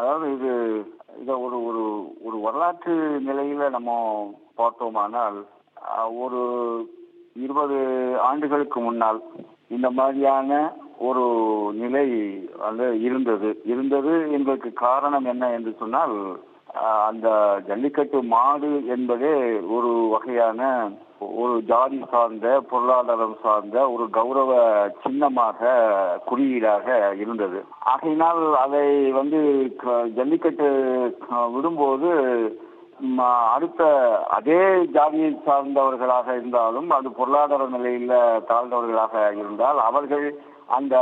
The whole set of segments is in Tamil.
அதாவது இது இத ஒரு ஒரு ஒரு வரலாற்று நிலையில நம்ம பார்த்தோமானால் அஹ், ஒரு இருபது ஆண்டுகளுக்கு முன்னால் இந்த மாதிரியான ஒரு நிலை வந்து இருந்தது இருந்தது என்பதற்கு காரணம் என்ன என்று சொன்னால் அஹ், அந்த ஜல்லிக்கட்டு மாடு என்பதே ஒரு வகையான ஒரு ஜாதி சார்ந்த பொருளாதாரம் சார்ந்த ஒரு கௌரவ சின்னமாக குறியீடாக இருந்தது ஆகையினால் அதை வந்து க- ஜல்லிக்கட்டு அஹ், விடும்போது ம், அடுத்த அதே ஜாதியை சார்ந்தவர்களாக இருந்தாலும் அது பொருளாதார நிலையில தாழ்ந்தவர்களாக இருந்தால் அவர்கள் அந்த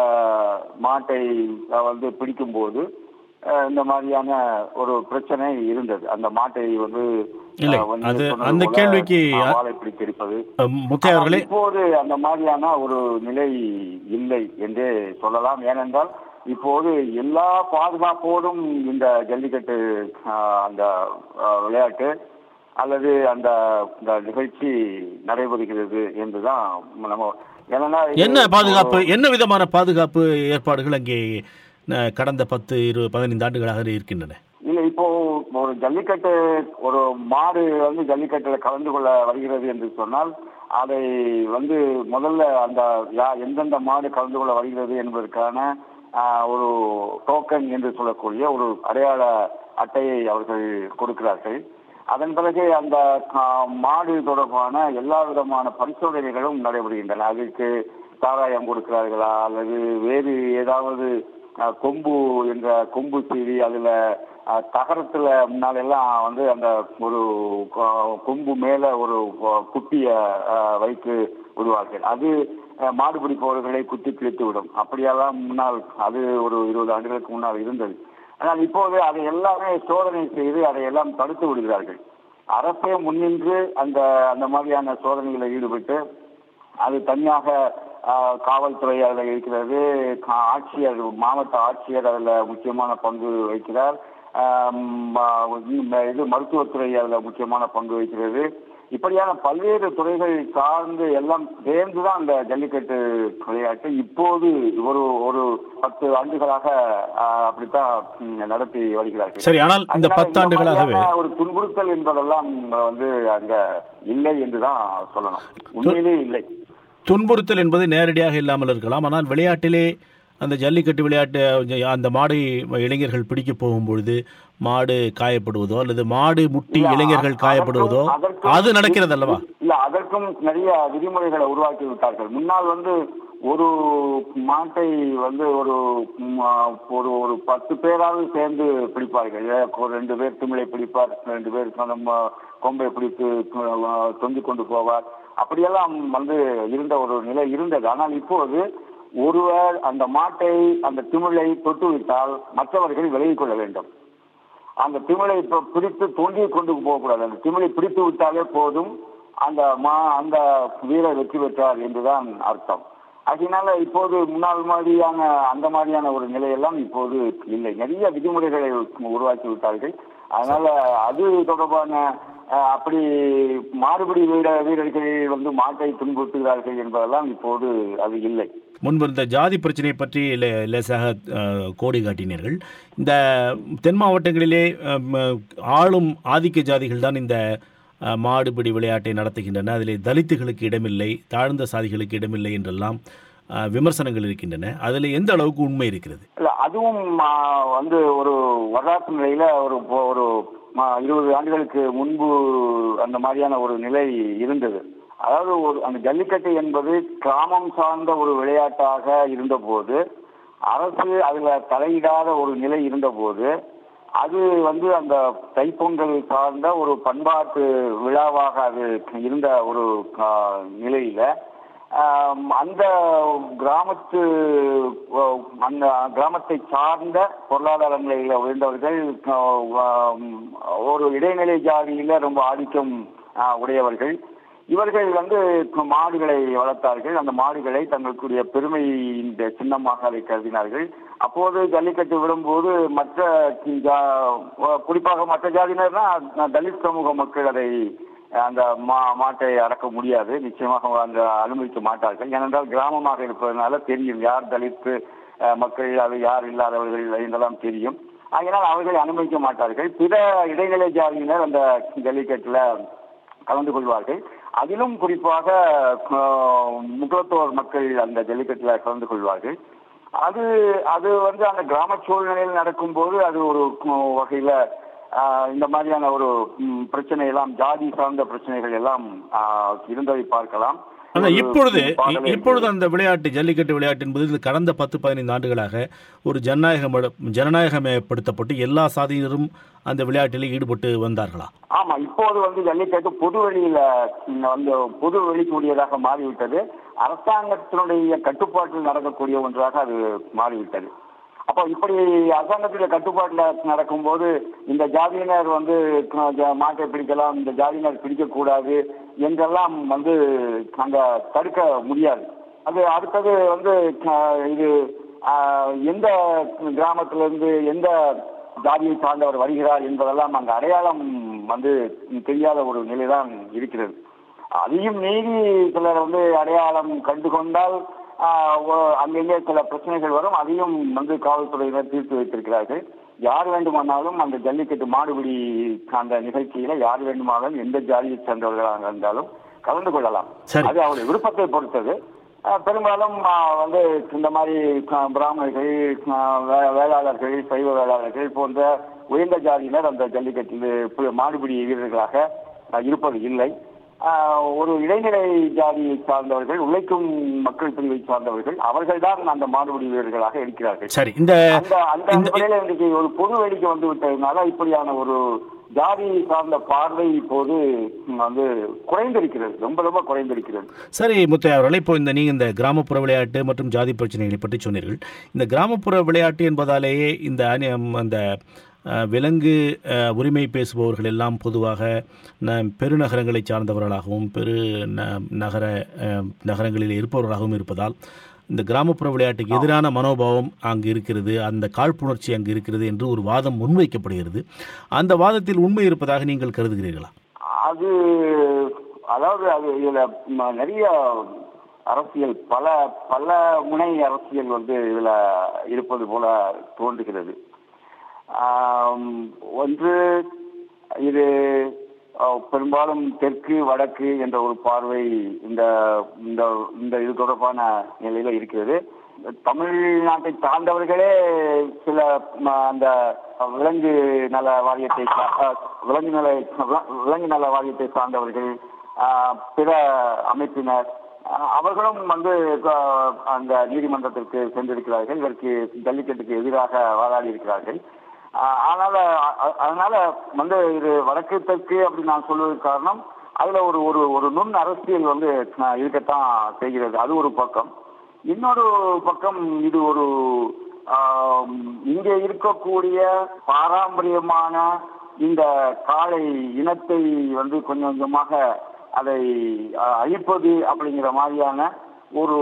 மாட்டை அஹ், வந்து பிடிக்கும்போது அஹ், இந்த மாதிரியான ஒரு பிரச்சனை இருந்தது அந்த மாட்டை வந்து இல்லை, அஹ், வந்து அது- சொன்னது அந்த போல, கேள்விக்கு அஹ், வாளை பிடித்திருப்பது அஹ், முத்தையா அவர்களே ஆனால் இப்போது அந்த மாதிரியான ஒரு நிலை இல்லை என்றே சொல்லலாம் ஏனென்றால் இப்போது எல்லா பாதுகாப்போடும் இந்த ஜல்லிக்கட்டு ஆஹ், அந்த ஆஹ், விளையாட்டு அல்லது அந்த இந்த நிகழ்ச்சி நடைபெறுகிறது என்றுதான் நம்ம ஏன்னா இது என்ன பாதுகாப்பு என்ன விதமான பாதுகாப்பு ஏற்பாடுகள் அங்கே அஹ், கடந்த பத்து இரு பதினைந்து ஆண்டுகளாக இருக்கின்றன இல்ல இப்போ ஒரு ஜல்லிக்கட்டு ஒரு மாடு வந்து ஜல்லிக்கட்டுல கலந்து கொள்ள வருகிறது என்று சொன்னால் அதை வந்து முதல்ல அந்த யா- எந்தெந்த மாடு கலந்து கொள்ள வருகிறது என்பதற்கான ஆஹ், ஒரு டோக்கன் என்று சொல்லக்கூடிய ஒரு அடையாள அட்டையை அவர்கள் கொடுக்கிறார்கள் அதன் பிறகு அந்த ஆஹ், மாடு தொடர்பான எல்லா விதமான பரிசோதனைகளும் நடைபெறுகின்றன அதற்கு சாராயம் கொடுக்கிறார்களா அல்லது வேறு ஏதாவது அஹ், கொம்பு என்ற கொம்பு சீவி அதுல அஹ், தகரத்துல முன்னால எல்லாம் வந்து அந்த ஒரு கொ- கொம்பு மேல ஒரு கொ- குட்டிய அஹ், வைத்து விடுவார்கள் அது அஹ், மாடு பிடிப்பவர்களை குத்தி கிழித்து விடும் அப்படியெல்லாம் முன்னால் அது ஒரு இருபது ஆண்டுகளுக்கு முன்னால் இருந்தது ஆனால் இப்போது அதை எல்லாமே சோதனை செய்து அதை எல்லாம் தடுத்து விடுகிறார்கள் அரசே முன்னின்று அந்த அந்த மாதிரியான சோதனைகளில் ஈடுபட்டு அது தனியாக ஆஹ், காவல்துறை அதில் இருக்கிறது கா- ஆட்சியர் மாவட்ட ஆட்சியர் அதில் முக்கியமான பங்கு வகிக்கிறார் ஆஹ், ம- இந்த இது மருத்துவத்துறை அதில் முக்கியமான பங்கு வகிக்கிறது இப்படியான பல்வேறு துறைகள் சார்ந்து எல்லாம் சேர்ந்துதான் அந்த ஜல்லிக்கட்டு விளையாட்டு இப்போது ஒரு ஒரு பத்து ஆண்டுகளாக ஆஹ், அப்படித்தான் ம், நடத்தி வருகிறார்கள் சரி ஆனால் இந்த அதனால பத்தாண்டுகளாகவே மாதிரியான ஒரு துன்புறுத்தல் என்பதெல்லாம் வந்து அங்க இல்லை என்றுதான் சொல்லணும் உண்மையிலே இல்லை துன்புறுத்தல் என்பது நேரடியாக இல்லாமல் இருக்கலாம் ஆனால் விளையாட்டிலே அந்த ஜல்லிக்கட்டு விளையாட்டு அந்த மாடு இளைஞர்கள் பிடிக்க போகும்பொழுது மாடு காயப்படுவதோ அல்லது மாடு முட்டி இல்ல, இளைஞர்கள் அதற்கும்- காயப்படுவதோ அதற்கும் அது நடக்கிறது அல்லவா இல்ல அதற்கும் நிறைய விதிமுறைகளை உருவாக்கி விட்டார்கள் முன்னால் வந்து ஒரு மாட்டை வந்து ஒரு ம், ஆ, ஒரு ஒரு பத்து பேராவது சேர்ந்து பிடிப்பார்கள் ஏ, ஒரு ரெண்டு பேர் திமிழை பிடிப்பார் ரெண்டு பேர் நம்ம கொம்பை பிடித்து ஆ, தொங்கிக் கொண்டு போவார் அப்படியெல்லாம் வந்து இருந்த ஒரு நிலை இருந்தது ஆனால் இப்போது ஒருவர் அந்த மாட்டை அந்த திமிழை தொட்டு விட்டால் மற்றவர்கள் விலகிக் கொள்ள வேண்டும் அந்த திமிழை இப்ப பிடித்து தொங்கி கொண்டு போகக்கூடாது அந்த திமிழை பிடித்து விட்டாலே போதும் அந்த மா அந்த வீரர் வெற்றி பெற்றார் என்றுதான் அர்த்தம் அதனால இப்போது முன்னாள் மாதிரியான அந்த மாதிரியான ஒரு நிலையெல்லாம் இப்போது இல்லை நிறைய விதிமுறைகளை உருவாக்கி விட்டார்கள் அதனால அது தொடர்பான அஹ், அப்படி மாறுபடி வீர வீரர்கள் வந்து மாட்டை துன்புறுத்துகிறார்கள் என்பதெல்லாம் இப்போது அது இல்லை முன்பு இந்த ஜாதி பிரச்சனையை பற்றி லே- லேசாக அஹ், கோடி காட்டினீர்கள் இந்த தென் மாவட்டங்களிலே அம், ஆளும் ஆதிக்க ஜாதிகள் தான் இந்த அஹ், மாடுபிடி விளையாட்டை நடத்துகின்றன அதிலே தலித்துகளுக்கு இடமில்லை தாழ்ந்த சாதிகளுக்கு இடமில்லை என்றெல்லாம் அஹ், விமர்சனங்கள் இருக்கின்றன அதில் எந்த அளவுக்கு உண்மை இருக்கிறது இல்ல அதுவும் ஆ, வந்து ஒரு வரலாற்று நிலையில ஒரு பொ- ஒரு ஆ, இருபது ஆண்டுகளுக்கு முன்பு அந்த மாதிரியான ஒரு நிலை இருந்தது அதாவது ஒரு அந்த ஜல்லிக்கட்டு என்பது கிராமம் சார்ந்த ஒரு விளையாட்டாக இருந்தபோது அரசு அதுல தலையிடாத ஒரு நிலை இருந்தபோது அது வந்து அந்த தைப்பொங்கல் சார்ந்த ஒரு பண்பாட்டு விழாவாக அது இருந்த ஒரு ஆ, நிலையில ஆம், அந்த கிராமத்து ஓ, அந்த கிராமத்தை சார்ந்த பொருளாதார நிலையில உயர்ந்தவர்கள் ஆ, ஆம், ஒரு இடைநிலை ஜாதியில ரொம்ப ஆதிக்கம் ஆ, உடையவர்கள் இவர்கள் வந்து மாடுகளை வளர்த்தார்கள் அந்த மாடுகளை தங்களுக்குரிய பெருமை இந்த சின்னமாக அதை கருதினார்கள் அப்போது ஜல்லிக்கட்டு விடும்போது மற்ற ஜா- குறிப்பாக மற்ற ஜாதியினர்னா தலித் சமூக மக்கள் அதை அந்த மா மாட்டை அடக்க முடியாது நிச்சயமாக அந்த அனுமதிக்க மாட்டார்கள் ஏனென்றால் கிராமமாக இருப்பதனால தெரியும் யார் தலித்து அஹ், மக்கள் அது யார் இல்லாதவர்கள் என்றெல்லாம் தெரியும் அதனால் அவர்களை அனுமதிக்க மாட்டார்கள் பிற இடைநிலை ஜாதியினர் அந்த ஜல்லிக்கட்டுல கலந்து கொள்வார்கள் அதிலும் குறிப்பாக அஹ், முக்குளத்தோர் மக்கள் அந்த ஜல்லிக்கட்டுல கலந்து கொள்வார்கள் அது அது வந்து அந்த கிராம சூழ்நிலையில் நடக்கும்போது அது ஒரு கு- வகையில ஆஹ், இந்த மாதிரியான ஒரு ம், பிரச்சனை எல்லாம் ஜாதி சார்ந்த பிரச்சனைகள் எல்லாம் ஆஹ், இருந்ததை பார்க்கலாம் ஆனா ஒரு இப்பொழுது பாடலை- இப்பொழுது அந்த விளையாட்டு ஜல்லிக்கட்டு விளையாட்டு என்பது இந்த கடந்த பத்து பதினைந்து ஆண்டுகளாக ஒரு ஜனநாயகம் ஜனநாயகமயப்படுத்தப்பட்டு எல்லா சாதியினரும் அந்த விளையாட்டில் ஈடுபட்டு வந்தார்களா ஆமா இப்போது வந்து ஜல்லிக்கட்டு பொது வெளியில ம், வந்து பொது வெளிக்கூடியதாக மாறிவிட்டது அரசாங்கத்தினுடைய கட்டுப்பாட்டில் நடக்கக்கூடிய ஒன்றாக அது மாறிவிட்டது அப்போ இப்படி அரசாங்கத்துடைய கட்டுப்பாட்டில் நடக்கும்போது இந்த ஜாதியினர் வந்து க- ஜ- மாட்டை பிடிக்கலாம் இந்த ஜாதியினர் பிடிக்கக்கூடாது என்றெல்லாம் வந்து அங்க தடுக்க முடியாது அது அடுத்தது வந்து க- இது ஆஹ், எந்த கிராமத்திலிருந்து எந்த ஜாதியை சார்ந்தவர் வருகிறார் என்பதெல்லாம் அங்கு அடையாளம் வந்து தெரியாத ஒரு நிலைதான் இருக்கிறது அதையும் மீறி சிலர் வந்து அடையாளம் கண்டு கொண்டால் ஆஹ், ஒ- அங்கங்கே சில பிரச்சனைகள் வரும் அதையும் வந்து காவல்துறையினர் தீர்த்து வைத்திருக்கிறார்கள் யார் வேண்டுமானாலும் அந்த ஜல்லிக்கட்டு மாடுபிடி அந்த நிகழ்ச்சியில யார் வேண்டுமானாலும் எந்த ஜாதியை சேர்ந்தவர்களாக இருந்தாலும் கலந்து கொள்ளலாம் சரி. அது அவருடைய விருப்பத்தை பொறுத்தது ஆஹ், பெரும்பாலும் ஆஹ், வந்து இந்த மாதிரி ஆஹ், பிராமணர்கள் ஆஹ், வே- வேளாளர்கள் சைவ வேளாளர்கள் போன்ற உயர்ந்த ஜாதியினர் அந்த ஜல்லிக்கட்டில் பு- மாடுபிடி வீரர்களாக ஆஹ், இருப்பது இல்லை ஆஹ், ஒரு இடைநிலை ஜாதியை சார்ந்தவர்கள் உழைக்கும் மக்கள் பிரிவை சார்ந்தவர்கள் அவர்கள்தான் அந்த மாடுபிடி வீரர்களாக இருக்கிறார்கள் சரி இந்த அந்த அந்த அடிப்படையில் இன்றைக்கு ஒரு பொது வேடிக்கை வந்து விட்டதுனால இப்படியான ஒரு ஜாதி சார்ந்த பார்வை இப்போது வந்து குறைந்திருக்கிறது ரொம்ப ரொம்ப குறைந்திருக்கிறது சரி முத்தையா அவர்களே இப்போ இந்த நீங்கள் இந்த கிராமப்புற விளையாட்டு மற்றும் ஜாதி பிரச்சனைகளை பற்றி சொன்னீர்கள் இந்த கிராமப்புற விளையாட்டு என்பதாலேயே இந்த அணி- ம், அந்த அஹ், விலங்கு அஹ், உரிமை பேசுபவர்கள் எல்லாம் பொதுவாக ந- பெருநகரங்களை சார்ந்தவர்களாகவும் பெரு ந- நகர அஹ், நகரங்களில் இருப்பவர்களாகவும் இருப்பதால் இந்த கிராமப்புற விளையாட்டுக்கு எதிரான மனோபாவம் அங்கு இருக்கிறது அந்த காழ்ப்புணர்ச்சி அங்கு இருக்கிறது என்று ஒரு வாதம் முன்வைக்கப்படுகிறது அந்த வாதத்தில் உண்மை இருப்பதாக நீங்கள் கருதுகிறீர்களா அது அதாவது அது இதுல ம- நிறைய அரசியல் பல பல முனை அரசியல் வந்து இதுல இருப்பது போல தோன்றுகிறது ஆம், ஒன்று இது அஹ், பெரும்பாலும் தெற்கு வடக்கு என்ற ஒரு பார்வை இந்த இந்த இந்த இது தொடர்பான நிலையில இருக்கிறது தமிழ்நாட்டை சார்ந்தவர்களே சில ம, அந்த விலங்கு நல வாரியத்தை சா- அஹ், விலங்கு நல வில- விலங்கு நல வாரியத்தை சார்ந்தவர்கள் ஆஹ், பிற அமைப்பினர் ஆஹ், அவர்களும் வந்து அஹ், அந்த நீதிமன்றத்திற்கு சென்றிருக்கிறார்கள் இதற்கு ஜல்லிக்கட்டுக்கு எதிராக வாதாடி இருக்கிறார்கள் ஆஹ், அதனால அ- அதனால வந்து இது வடக்கு தெற்கு அப்படின்னு நான் சொல்வதற்கு காரணம் அதுல ஒரு ஒரு ஒரு நுண் அரசியல் வந்து ஆஹ், இருக்கத்தான் செய்கிறது அது ஒரு பக்கம் இன்னொரு பக்கம் இது ஒரு ஆம், இங்கே இருக்கக்கூடிய பாரம்பரியமான இந்த காளை இனத்தை வந்து கொஞ்சம் கொஞ்சமாக அதை அஹ், அழிப்பது அப்படிங்கிற மாதிரியான ஒரு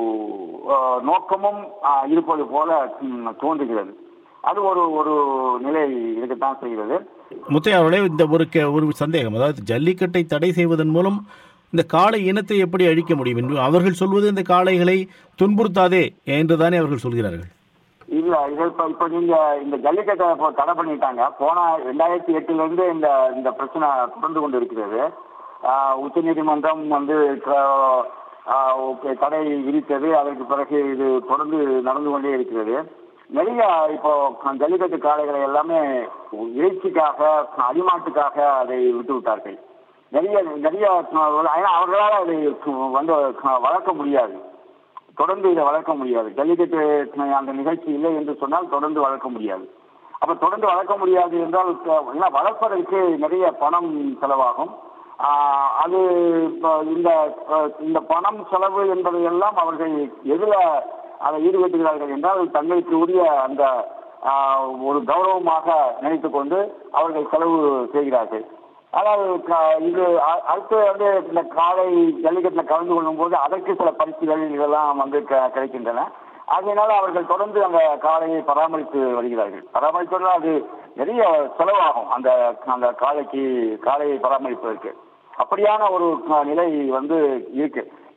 அஹ், நோக்கமும் அஹ், இருப்பது போல ம், தோன்றுகிறது அது ஒரு ஒரு நிலை இருக்கத்தான் செய்கிறது முத்தையா அவர்களே இந்த ஒரு கே- ஒரு சந்தேகம் அதாவது ஜல்லிக்கட்டை தடை செய்வதன் மூலம் இந்த காளை இனத்தை எப்படி அழிக்க முடியும் என்று அவர்கள் சொல்வது இந்த காளைகளை துன்புறுத்தாதே என்றுதானே அவர்கள் சொல்கிறார்கள் இல்ல இது இப்ப இப்ப நீங்க இந்த ஜல்லிக்கட்டை இப்போ தடை பண்ணிட்டாங்க போன ரெண்டாயிரத்தி எட்டுல இருந்து இந்த இந்த பிரச்சனை தொடர்ந்து கொண்டு இருக்கிறது உச்ச நீதிமன்றம் வந்து க- ஆஹ், ஓகே, தடை விதித்தது அதற்கு பிறகு இது தொடர்ந்து நடந்து கொண்டே இருக்கிறது நிறைய இப்போ ஜல்லிக்கட்டு காளைகளை எல்லாமே இறைச்சிக்காக அடிமாட்டுக்காக அதை விட்டு விட்டார்கள் நிறைய நிறைய ஏன்னா அவர்களால் அதை வந்து வளர்க்க முடியாது தொடர்ந்து இதை வளர்க்க முடியாது ஜல்லிக்கட்டு அந்த நிகழ்ச்சி இல்லை என்று சொன்னால் தொடர்ந்து வளர்க்க முடியாது அப்ப தொடர்ந்து வளர்க்க முடியாது என்றால் க- ஏன்னா வளர்ப்பதற்கு நிறைய பணம் செலவாகும் ஆஹ் அது இப்ப இந்த அஹ் இந்த பணம் செலவு என்பதை எல்லாம் அவர்கள் எதுல அதை ஈடுபட்டுகிறார்கள் என்றால் தங்களுக்கு உரிய அந்த ஆஹ் ஒரு கௌரவமாக நினைத்துக் கொண்டு அவர்கள் செலவு செய்கிறார்கள் அதாவது க- இது அ- அடுத்து வந்து இந்த காலை ஜல்லிக்கட்டுல கலந்து கொள்ளும் போது அதற்கு சில பரிசுகள் இதெல்லாம் வந்து க- கிடைக்கின்றன அதனால அவர்கள் தொடர்ந்து அந்த காளையை பராமரித்து வருகிறார்கள் பராமரிப்பதால் அது நிறைய செலவாகும் அந்த அந்த காளைக்கு காளையை பராமரிப்பதற்கு அப்படியான ஒரு அஹ், நிலை வந்து இருக்கு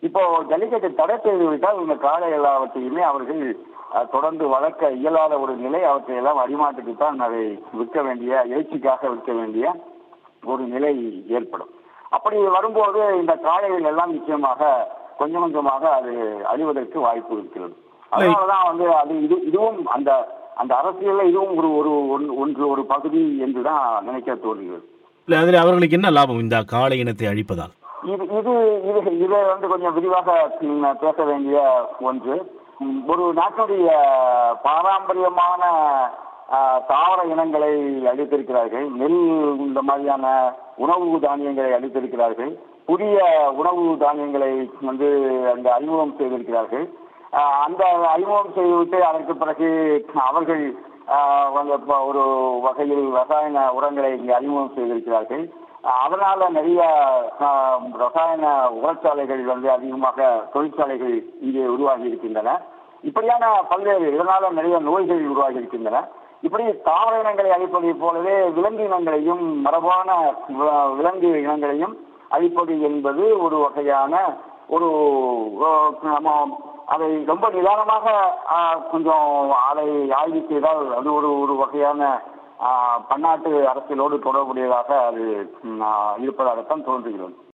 இப்போ ஜல்லிக்கட்டு தடை செய்து விட்டால் இந்த காளை எல்லாவற்றையுமே அவர்கள் அஹ், தொடர்ந்து வளர்க்க இயலாத ஒரு நிலை அவற்றை எல்லாம் அடிமாட்டுக்கு தான் அதை விற்க வேண்டிய இறைச்சிக்காக விற்க வேண்டிய ஒரு நிலை ஏற்படும் அப்படி வரும்போது இந்த காளைகள் எல்லாம் நிச்சயமாக கொஞ்சம் கொஞ்சமாக அது அழிவதற்கு வாய்ப்பு இருக்கிறது அதனாலதான் வந்து அது இது இதுவும் அந்த அந்த அரசியல்ல இதுவும் ஒரு ஒரு ஒன்று- ஒன்று ஒரு பகுதி என்றுதான் நினைக்க தோன்றுகிறது இல்லை அதில் அவர்களுக்கு என்ன லாபம் இந்த காளை இனத்தை அழிப்பதால் இது இது இது இதை வந்து கொஞ்சம் விரிவாக ம், பேச வேண்டிய ஒன்று ம், ஒரு நாட்டுடைய பாரம்பரியமான ஆ, தாவர இனங்களை அளித்திருக்கிறார்கள் நெல் இந்த மாதிரியான உணவு தானியங்களை அளித்திருக்கிறார்கள் புதிய உணவு தானியங்களை வந்து அந்த அறிமுகம் செய்திருக்கிறார்கள் ஆ, அந்த அறிமுகம் செய்துவிட்டு அதற்கு பிறகு அவர்கள் ஆ, வந்து இப்ப ஒரு வகையில் ரசாயன உரங்களை இங்கே அறிமுகம் செய்திருக்கிறார்கள் அதனால நிறைய ஆஹ், ரசாயன உரச்சாலைகள் வந்து அதிகமாக தொழிற்சாலைகள் இங்கே உருவாகி இருக்கின்றன இப்படியான பல்வேறு இதனால நிறைய நோய்கள் உருவாகி இருக்கின்றன இப்படி தாவர இனங்களை அழிப்பதைப் போலவே விலங்கு இனங்களையும் மரபான வி- விலங்கு இனங்களையும் அழிப்பது என்பது ஒரு வகையான ஒரு ஆஹ், நம்ம அதை ரொம்ப நிதானமாக ஆஹ், கொஞ்சம் அதை ஆய்வு செய்தால் அது ஒரு ஒரு வகையான ஆஹ், பன்னாட்டு அரசியலோடு தொடர்புடையதாக அது ம், ஆஹ், இருப்பதாகத்தான் தோன்றுகிறது